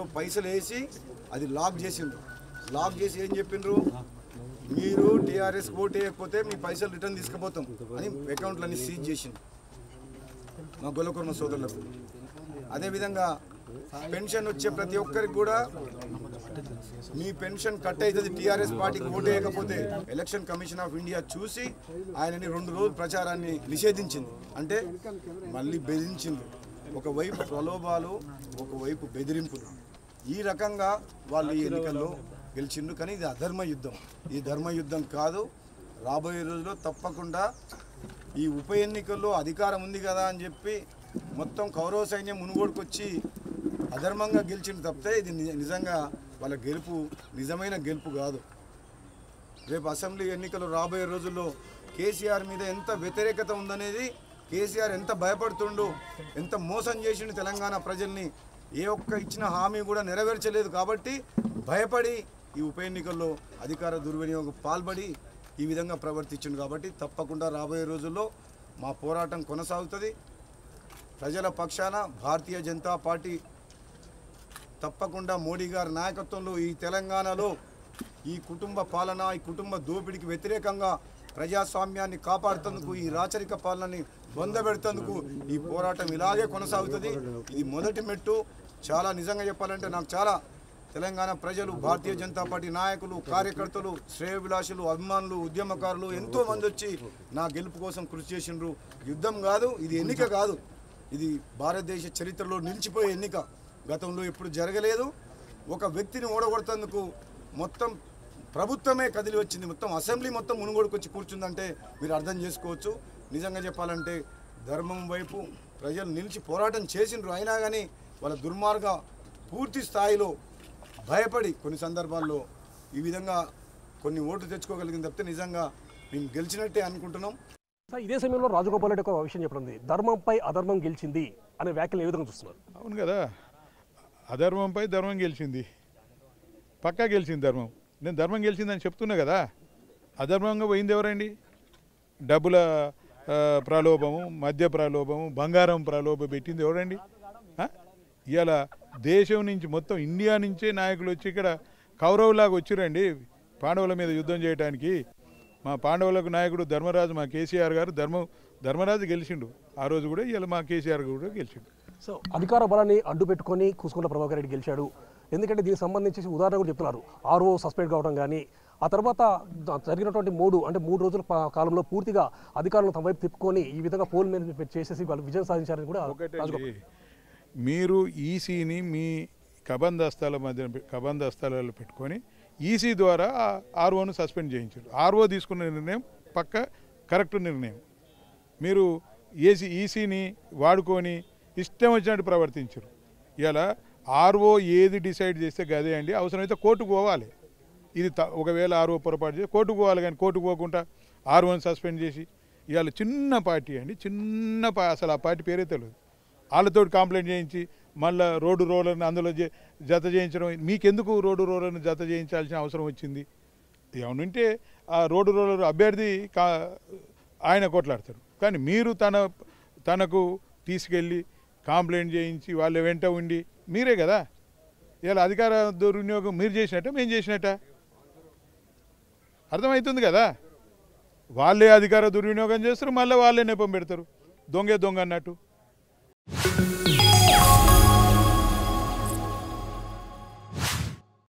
ఎన్నికల్లో పైసలు వేసి అది లాక్ చేసిండ్రు లాక్ చేసి ఏం చెప్పిండ్రు మీరు టీఆర్ఎస్ ఓటు వేయకపోతే మీ పైసలు రిటర్న్ తీసుకుపోతాం అని అకౌంట్లన్నీ సీజ్ చేసిండ్రు మా గొల్లకుర్మ సోదరులకు అదేవిధంగా పెన్షన్ వచ్చే ప్రతి ఒక్కరికి కూడా మీ పెన్షన్ కట్ అవుతుంది టీఆర్ఎస్ పార్టీకి ఓటు వేయకపోతే ఎలక్షన్ కమిషన్ ఆఫ్ ఇండియా చూసి ఆయనని రెండు రోజులు ప్రచారాన్ని నిషేధించింది అంటే మళ్ళీ బెదిరించింది ఒకవైపు ప్రలోభాలు ఒకవైపు బెదిరింపులు ఈ రకంగా వాళ్ళు ఈ ఎన్నికల్లో గెలిచిండ్రు కానీ ఇది అధర్మ యుద్ధం ఈ ధర్మ యుద్ధం కాదు రాబోయే రోజుల్లో తప్పకుండా ఈ ఉప ఎన్నికల్లో అధికారం ఉంది కదా అని చెప్పి మొత్తం కౌరవ సైన్యం మునుగోడుకొచ్చి అధర్మంగా గెలిచింది తప్పితే ఇది నిజ- నిజంగా వాళ్ళ గెలుపు నిజమైన గెలుపు కాదు రేపు అసెంబ్లీ ఎన్నికలు రాబోయే రోజుల్లో కేసీఆర్ మీద ఎంత వ్యతిరేకత ఉందనేది కేసీఆర్ ఎంత భయపడుతుండు ఎంత మోసం చేసిండు తెలంగాణ ప్రజల్ని ఏ ఒక్క ఇచ్చిన హామీ కూడా నెరవేర్చలేదు కాబట్టి భయపడి ఈ ఉప ఎన్నికల్లో అధికార దుర్వినియోగం పాల్పడి ఈ విధంగా ప్రవర్తించిండు కాబట్టి తప్పకుండా రాబోయే రోజుల్లో మా పోరాటం కొనసాగుతుంది ప్రజల పక్షాన భారతీయ జనతా పార్టీ తప్పకుండా మోడీ గారి నాయకత్వంలో ఈ తెలంగాణలో ఈ కుటుంబ పాలన ఈ కుటుంబ దోపిడీకి వ్యతిరేకంగా ప్రజాస్వామ్యాన్ని కాపాడుతందుకు ఈ రాచరిక పాలనని బొందబెడుతందుకు ఈ పోరాటం ఇలాగే కొనసాగుతుంది ఇది మొదటి మెట్టు చాలా నిజంగా చెప్పాలంటే నాకు చాలా తెలంగాణ ప్రజలు భారతీయ జనతా పార్టీ నాయకులు కార్యకర్తలు శ్రేయభిలాషులు అభిమానులు ఉద్యమకారులు ఎంతో మంది వచ్చి నా గెలుపు కోసం కృషి చేసిండ్రు యుద్ధం కాదు ఇది ఎన్నిక కాదు ఇది భారతదేశ చరిత్రలో నిలిచిపోయే ఎన్నిక గతంలో ఎప్పుడు జరగలేదు ఒక వ్యక్తిని ఓడగొడుతందుకు మొత్తం ప్రభుత్వమే కదిలి వచ్చింది మొత్తం అసెంబ్లీ మొత్తం మునుగోడుకు వచ్చి కూర్చుందంటే మీరు అర్థం చేసుకోవచ్చు నిజంగా చెప్పాలంటే ధర్మం వైపు ప్రజలు నిలిచి పోరాటం చేసిండ్రు అయినా కానీ వాళ్ళ దుర్మార్గ పూర్తి స్థాయిలో భయపడి కొన్ని సందర్భాల్లో ఈ విధంగా కొన్ని ఓట్లు తెచ్చుకోగలిగింది తప్పితే నిజంగా మేము గెలిచినట్టే అనుకుంటున్నాం సార్ ఇదే సమయంలో రాజగోపాల్ రెడ్డి ఒక విషయం చెప్పడం ఉంది ధర్మంపై అధర్మం గెలిచింది అనే వ్యాఖ్యలు ఏ విధంగా చూస్తున్నారు అవును కదా అధర్మంపై ధర్మం గెలిచింది పక్కా గెలిచింది ధర్మం నేను ధర్మం గెలిచిందని చెప్తున్నా కదా అధర్మంగా పోయింది ఎవరండి డబ్బుల ఆ, ప్రలోభము మద్య ప్రలోభము బంగారం ప్రలోభ పెట్టింది ఎవరండి ఆ? ఇవాళ దేశం నుంచి మొత్తం ఇండియా నుంచే నాయకులు వచ్చి ఇక్కడ కౌరవులాగా వచ్చిరండి పాండవుల మీద యుద్ధం చేయడానికి మా పాండవులకు నాయకుడు ధర్మరాజు మా కేసీఆర్ గారు ధర్మం ధర్మరాజు గెలిచిండు ఆ రోజు కూడా ఇవాళ మా కేసీఆర్ కూడా గెలిచిండు సో అధికార బలాన్ని అడ్డు పెట్టుకొని కూసుకుంట ప్రభాకర్ రెడ్డి గెలిచాడు ఎందుకంటే దీనికి సంబంధించి ఉదాహరణ కూడా చెప్తున్నారు ఆర్ఓ సస్పెండ్ కావడం కానీ ఆ తర్వాత ద- జరిగినటువంటి మూడు అంటే మూడు రోజుల పా- కాలంలో పూర్తిగా అధికారులను తమ వైపు తిప్పుకొని ఈ విధంగా పోల్ మేనేజ్మెంట్ చేసేసి వాళ్ళు విజయం సాధించారని కూడా రాజగోపాల్ ఒకటండి మీరు ఈసీని మీ కబందస్తాల మధ్య కబందస్తాలలో పెట్టుకొని ఈసీ ద్వారా ఆర్ఓను సస్పెండ్ చేయించారు ఆర్ఓ తీసుకున్న నిర్ణయం పక్క కరెక్ట్ నిర్ణయం మీరు ఏసీ ఈసీని వాడుకొని ఇష్టం వచ్చినట్టు ప్రవర్తించరు ఇలా ఆర్ఓ ఏది డిసైడ్ చేస్తే గదే అండి అవసరమైతే కోర్టుకు పోవాలి ఇది త- ఒకవేళ ఆర్ఓ పొరపాటు చేసి కోర్టుకు పోవాలి కానీ కోర్టుకు పోకుండా ఆర్ఓని సస్పెండ్ చేసి ఇవాళ చిన్న పార్టీ అండి చిన్న పా అసలు ఆ పార్టీ పేరే తెలియదు వాళ్ళతో కంప్లైంట్ చేయించి మళ్ళీ రోడ్డు రోలర్ని అందులో జే- జత చేయించడం మీకెందుకు రోడ్డు రోలర్ని జత చేయించాల్సిన అవసరం వచ్చింది ఏమనుంటే ఆ రోడ్డు రోలర్ అభ్యర్థి కా ఆయన కొట్లాడతారు కానీ మీరు తన తనకు తీసుకెళ్ళి కంప్లైంట్ చేయించి వాళ్ళ వెంట ఉండి మీరే కదా ఇలా అధికార దుర్వినియోగం మీరు చేసినట్ట మేము చేసినట్ట అర్థమవుతుంది కదా వాళ్ళే అధికార దుర్వినియోగం చేస్తారు మళ్ళీ వాళ్ళే నెపం పెడతారు దొంగే దొంగ అన్నట్టు